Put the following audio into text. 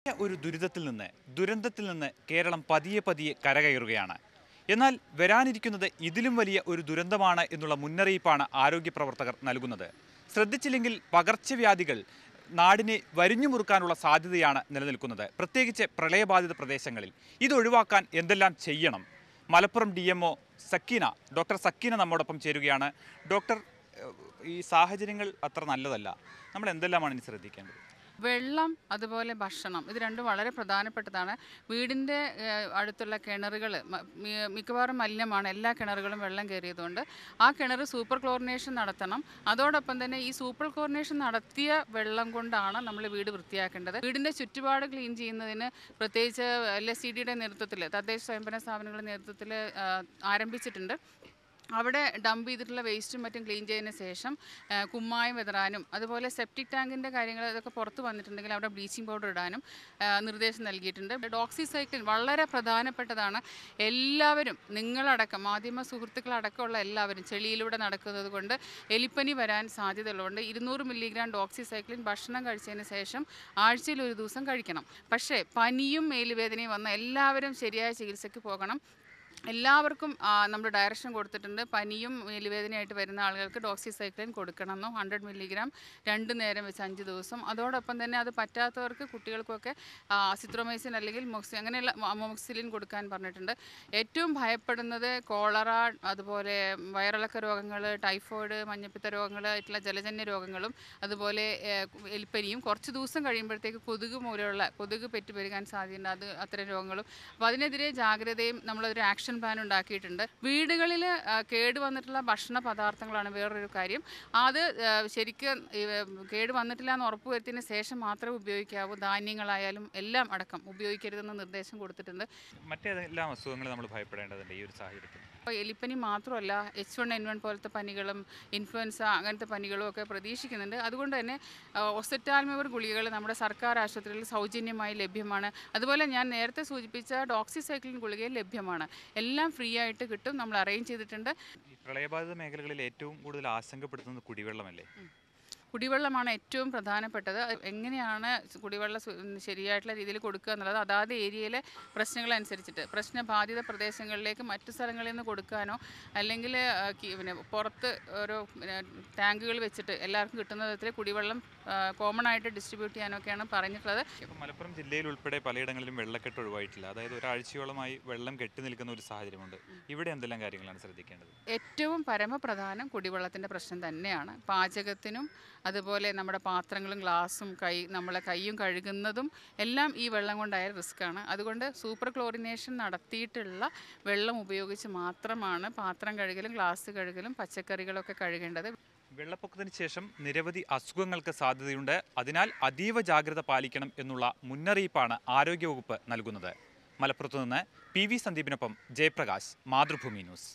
ഒരു ദുരിതത്തിൽ നിന്ന് ദുരന്തത്തിൽ നിന്ന് കേരളം പതിയെ പതിയെ കരകയറുകയാണ് എന്നാൽ വരാനിരിക്കുന്നത് ഇതിലും വലിയ ഒരു ദുരന്തമാണ് എന്നുള്ള മുന്നറിയിപ്പാണ് ആരോഗ്യ പ്രവർത്തകർ നൽകുന്നത് ശ്രദ്ധിച്ചില്ലെങ്കിൽ പകർച്ചവ്യാധികൾ നാടിനെ വരിഞ്ഞു മുറുക്കാനുള്ള സാധ്യതയാണ് നിലനിൽക്കുന്നത് പ്രത്യേകിച്ച് പ്രളയബാധിത പ്രദേശങ്ങളിൽ ഇത് ഒഴിവാക്കാൻ എന്തെല്ലാം ചെയ്യണം Malappuram D M O Sakeena doctor Sakeena നമ്മോടൊപ്പം ചേരുകയാണ് ഡോക്ടർ ഏഹ്, ഈ സാഹചര്യങ്ങൾ അത്ര നല്ലതല്ല നമ്മൾ എന്തെല്ലാമാണ് ഇനി ശ്രദ്ധിക്കേണ്ടത് വെള്ളം അതുപോലെ ഭക്ഷണം ഇത് രണ്ടും വളരെ പ്രധാനപ്പെട്ടതാണ് വീടിൻ്റെ ഏഹ്, അടുത്തുള്ള കിണറുകൾ മിക്കവാറും മലിനമാണ് എല്ലാ കിണറുകളും വെള്ളം കയറിയതുകൊണ്ട് ആ കിണർ സൂപ്പർ ക്ലോറിനേഷൻ നടത്തണം അതോടൊപ്പം തന്നെ ഈ സൂപ്പർ ക്ലോറിനേഷൻ നടത്തിയ വെള്ളം കൊണ്ടാണ് നമ്മൾ വീട് വൃത്തിയാക്കേണ്ടത് വീടിൻ്റെ ചുറ്റുപാട് ക്ലീൻ ചെയ്യുന്നതിന് പ്രത്യേകിച്ച് എൽ എസ് സി ഡിയുടെ നേതൃത്വത്തിൽ തദ്ദേശ സ്വയംഭരണ സ്ഥാപനങ്ങളുടെ നേതൃത്വത്തിൽ ആരംഭിച്ചിട്ടുണ്ട് അവിടെ ഡംപ് ചെയ്തിട്ടുള്ള വേസ്റ്റും മറ്റും ക്ലീൻ ചെയ്തതിന് ശേഷം ആ, കുമ്മായം വിതറാനും അതുപോലെ സെപ്റ്റിക് ടാങ്കിൻ്റെ കാര്യങ്ങൾ ഇതൊക്കെ പുറത്ത് വന്നിട്ടുണ്ടെങ്കിൽ അവിടെ ബ്ലീച്ചിങ് പൗഡർ ഇടാനും ആ, നിർദ്ദേശം നൽകിയിട്ടുണ്ട് ഡോക്സി സൈക്കിൾ വളരെ പ്രധാനപ്പെട്ടതാണ് എല്ലാവരും നിങ്ങളടക്കം മാധ്യമ സുഹൃത്തുക്കളടക്കമുള്ള എല്ലാവരും ചെളിയിലൂടെ നടക്കുന്നത് കൊണ്ട് എലിപ്പനി വരാൻ സാധ്യതയുള്ളതുകൊണ്ട് ഇരുന്നൂറ് മില്ലിഗ്രാം ഡോക്സി സൈക്ലിൻ ഭക്ഷണം കഴിച്ചതിന് ശേഷം ആഴ്ചയിൽ ഒരു ദിവസം കഴിക്കണം പക്ഷേ പനിയും മേലുവേദനയും വന്ന എല്ലാവരും ശരിയായ ചികിത്സയ്ക്ക് പോകണം എല്ലാവർക്കും നമ്മൾ ഡയറക്ഷൻ കൊടുത്തിട്ടുണ്ട് പനിയും മേലുവേദനയായിട്ട് വരുന്ന ആളുകൾക്ക് ഡോക്സിസൈക്ലിൻ കൊടുക്കണമെന്നും ഹൺഡ്രഡ് മില്ലിഗ്രാം രണ്ട് നേരം വെച്ച് അഞ്ച് ദിവസം അതോടൊപ്പം തന്നെ അത് പറ്റാത്തവർക്ക് കുട്ടികൾക്കൊക്കെ സിത്രോമൈസിൻ അല്ലെങ്കിൽ മൊക്സി അങ്ങനെയുള്ള മൊക്സിലിൻ കൊടുക്കാൻ പറഞ്ഞിട്ടുണ്ട് ഏറ്റവും ഭയപ്പെടുന്നത് കോളറ അതുപോലെ വയറിളക്ക രോഗങ്ങൾ ടൈഫോയിഡ് മഞ്ഞപ്പിത്ത രോഗങ്ങൾ ആയിട്ടുള്ള ജലജന്യ രോഗങ്ങളും അതുപോലെ ഏഹ്, എലിപ്പനിയും കുറച്ച് ദിവസം കഴിയുമ്പോഴത്തേക്ക് കൊതുക് മൂലമുള്ള കൊതുക് പെറ്റുപെരുകാൻ സാധ്യതയുണ്ട് അത് അത്തരം രോഗങ്ങളും അപ്പോൾ അതിനെതിരെ ജാഗ്രതയും നമ്മളൊരു ആക്ഷൻ പ്ലാൻ ഉണ്ടാക്കിയിട്ടുണ്ട് വീടുകളിൽ കേട് വന്നിട്ടുള്ള ഭക്ഷണ പദാർത്ഥങ്ങളാണ് വേറൊരു കാര്യം അത് ആ, ശരിക്കും ഈ, കേട് വന്നിട്ടില്ല എന്ന് ഉറപ്പ് വരുത്തിയതിന് ശേഷം മാത്രമേ ഉപയോഗിക്കാവൂ ധാന്യങ്ങളായാലും എല്ലാം അടക്കം ഉപയോഗിക്കരുതെന്ന് നിർദ്ദേശം കൊടുത്തിട്ടുണ്ട് മറ്റേതെല്ലാം അസുഖങ്ങൾ നമ്മൾ ഭയപ്പെടേണ്ടതുണ്ട് ഈ ഒരു സാഹചര്യത്തിൽ അപ്പോൾ എലിപ്പനി മാത്രമല്ല എച്ച് വൺ എൻ വൺ പോലത്തെ പനികളും ഇൻഫ്ലുവൻസ അങ്ങനത്തെ പനികളും ഒക്കെ പ്രതീക്ഷിക്കുന്നുണ്ട് അതുകൊണ്ട് തന്നെ ഒസറ്റാൽമവർ ഗുളികകൾ നമ്മുടെ സർക്കാർ ആശുപത്രികളിൽ സൗജന്യമായി ലഭ്യമാണ് അതുപോലെ ഞാൻ നേരത്തെ സൂചിപ്പിച്ച ഡോക്സിസൈക്ലിൻ ഗുളികയും ലഭ്യമാണ് എല്ലാം ഫ്രീ ആയിട്ട് കിട്ടും നമ്മൾ അറേഞ്ച് ചെയ്തിട്ടുണ്ട് ഈ പ്രളയബാധിത മേഖലകളിൽ ഏറ്റവും കൂടുതൽ ആശങ്കപ്പെടുത്തുന്നത് കുടിവെള്ളമല്ലേ കുടിവെള്ളമാണ് ഏറ്റവും പ്രധാനപ്പെട്ടത് അത് എങ്ങനെയാണ് കുടിവെള്ളം സു- ശരിയായിട്ടുള്ള രീതിയിൽ കൊടുക്കുക എന്നുള്ളത് അതാത് ഏരിയയിലെ പ്രശ്നങ്ങളനുസരിച്ചിട്ട് പ്രശ്നബാധിത പ്രദേശങ്ങളിലേക്ക് മറ്റു സ്ഥലങ്ങളിൽ നിന്ന് കൊടുക്കാനോ അല്ലെങ്കിൽ ആ, കി- പിന്നെ പുറത്ത് ഓരോ പിന്നെ ടാങ്കുകൾ വെച്ചിട്ട് എല്ലാവർക്കും കിട്ടുന്ന വിധത്തിൽ കുടിവെള്ളം കോമൺ ആയിട്ട് ഡിസ്ട്രിബ്യൂട്ട് ചെയ്യാനൊക്കെയാണ് പറഞ്ഞിട്ടുള്ളത് ഇപ്പം മലപ്പുറം ജില്ലയിൽ ഉൾപ്പെടെ പലയിടങ്ങളിലും വെള്ളക്കെട്ട് ഒഴിവായിട്ടില്ല അതായത് ഒരാഴ്ചയോളമായി വെള്ളം കെട്ടി നിൽക്കുന്ന ഒരു സാഹചര്യമുണ്ട് ഇവിടെ എന്തെല്ലാം കാര്യങ്ങളാണ് ശ്രദ്ധിക്കേണ്ടത് ഏറ്റവും പരമപ്രധാനം കുടിവെള്ളത്തിൻ്റെ പ്രശ്നം തന്നെയാണ് പാചകത്തിനും അതുപോലെ നമ്മുടെ പാത്രങ്ങളും ഗ്ലാസും കൈ നമ്മളെ കൈയും കഴുകുന്നതും എല്ലാം ഈ വെള്ളം കൊണ്ടായ റിസ്ക്കാണ് അതുകൊണ്ട് സൂപ്പർ ക്ലോറിനേഷൻ നടത്തിയിട്ടുള്ള വെള്ളം ഉപയോഗിച്ച് മാത്രമാണ് പാത്രം കഴുകലും ഗ്ലാസ് കഴുകലും പച്ചക്കറികളൊക്കെ കഴുകേണ്ടത് വെള്ളപ്പൊക്കത്തിന് ശേഷം നിരവധി അസുഖങ്ങൾക്ക് സാധ്യതയുണ്ട് അതിനാൽ അതീവ ജാഗ്രത പാലിക്കണം എന്നുള്ള മുന്നറിയിപ്പാണ് ആരോഗ്യവകുപ്പ് നൽകുന്നത് മലപ്പുറത്തു നിന്ന് പി വി സന്ദീപിനൊപ്പം ജയപ്രകാശ് മാതൃഭൂമി ന്യൂസ്